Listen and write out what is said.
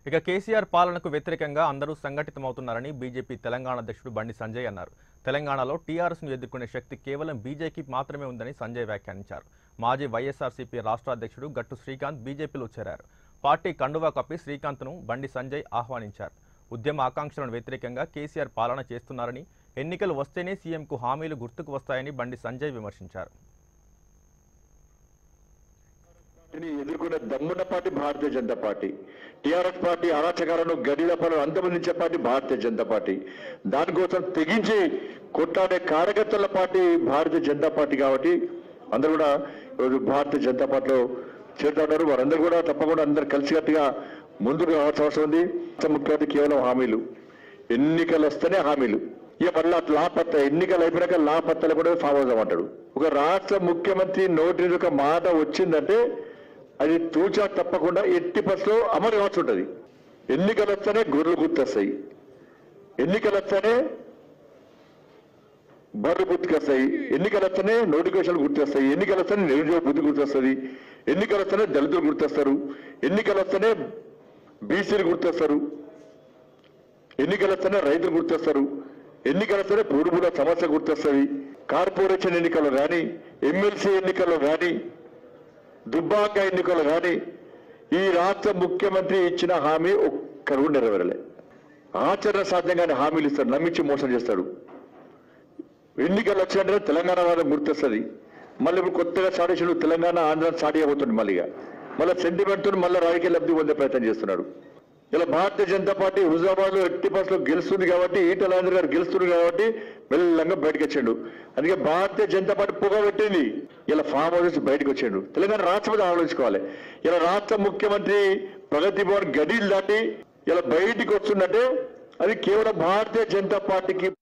ఇక కేసీఆర్ పాలనకు వ్యతిరేకంగా అందరూ సంఘటితమవుతున్నారని బీజేపీ తెలంగాణ అధ్యక్షుడు బండి సంజయ్ అన్నారు తెలంగాణలో టీఆర్ఎస్ను ఎదుర్కొనే శక్తి కేవలం బీజేపీ మాత్రమే ఉందని సంజయ్ వ్యాఖ్యానించారు మాజీ వైఎస్ఆర్సీపీ రాష్ట్ర అధ్యక్షుడు గట్టు శ్రీకాంత్ బీజేపీలో చేరారు పార్టీ కండువా కప్పి శ్రీకాంత్ను బండి సంజయ్ ఆహ్వానించారు ఉద్యమ ఆకాంక్షలను వ్యతిరేకంగా కేసీఆర్ పాలన చేస్తున్నారని ఎన్నికలు వస్తేనే సీఎంకు హామీలు గుర్తుకు వస్తాయని బండి సంజయ్ విమర్శించారు పార్టీని ఎదుర్కొనే దమ్మున్న party Bharatiya Janata party TRS party అరాచకాలను గడిల పనులు అంతమందించే పార్టీ భారతీయ జనతా పార్టీ దానికోసం తెగించి కొట్లాడే కార్యకర్తల పార్టీ భారతీయ జనతా పార్టీ కాబట్టి అందరూ కూడా ఈరోజు భారతీయ జనతా పార్టీలో చేరుతా ఉన్నారు వారందరూ కూడా తప్పకుండా అందరు కలిసికట్టుగా ముందుకు రావాల్సిన అవసరం ఉంది రాష్ట్ర ముఖ్యమంత్రి కేవలం హామీలు ఎన్నికలు వస్తేనే హామీలు ఇక మళ్ళీ లాపత్త ఎన్నికలు అయిపోయాక లాపత్తలు కూడా ఫామ్ అవుతామంటాడు ఒక రాష్ట్ర ముఖ్యమంత్రి నోటి నుంచి ఒక మాట వచ్చిందంటే అది తూచా తప్పకుండా ఎట్టి బస్సులో అమలు కావాల్సి ఉంటుంది ఎన్నికలు వస్తేనే గొర్రెలు గుర్తొస్తాయి ఎన్నికలు వస్తేనే బర్రెలు గుర్తుకొస్తాయి ఎన్నికలు వస్తేనే నోటిఫికేషన్లు గుర్తొస్తాయి ఎన్నికలు వస్తేనే నిరుద్యోగ బుద్ధి గుర్తొస్తుంది ఎన్నికలు వస్తేనే దళితులు గుర్తొస్తారు ఎన్నికలు వస్తేనే బీసీలు గుర్తొస్తారు ఎన్నికలు వస్తేనే రైతులు గుర్తొస్తారు ఎన్నికలు వస్తేనే పూర్వీకుల సమస్య గుర్తొస్తుంది కార్పొరేషన్ ఎన్నికలు కానీ ఎమ్మెల్సీ ఎన్నికల్లో కానీ దుబ్బాక ఎన్నికలు కానీ ఈ రాష్ట్ర ముఖ్యమంత్రి ఇచ్చిన హామీ ఒక్కరు కూడా నెరవేరలే ఆచరణ సాధ్యంగానే హామీలు ఇస్తాడు నమ్మించి మోసం చేస్తాడు ఎన్నికలు వచ్చినట్టే తెలంగాణ వాళ్ళకి గుర్తొస్తుంది మళ్ళీ ఇప్పుడు కొత్తగా స్టార్ట్ చేసిన తెలంగాణ ఆంధ్ర స్టార్ట్ అయిపోతుంది మళ్ళీగా మళ్ళీ సెంటిమెంట్ మళ్ళీ రాజకీయ లబ్ధి పొందే ప్రయత్నం చేస్తున్నాడు ఇలా భారతీయ జనతా పార్టీ హుజాబాద్ లో ఎట్టి బస్సులో గెలుస్తుంది కాబట్టి ఈటల రాజేంద్ర గారు గెలుస్తుంది కాబట్టి మెల్లంగా బయటకు వచ్చాడు అందుకే భారతీయ జనతా పార్టీ పొగ పెట్టింది ఇలా ఫామ్ హౌస్ నుంచి బయటకు వచ్చాడు తెలంగాణ రాష్ట్రపతి ఆలోచించుకోవాలి ఇలా రాష్ట్ర ముఖ్యమంత్రి ప్రగతి భవన్ గడిలు దాటి ఇలా బయటికి వస్తుందంటే అది కేవలం భారతీయ జనతా పార్టీకి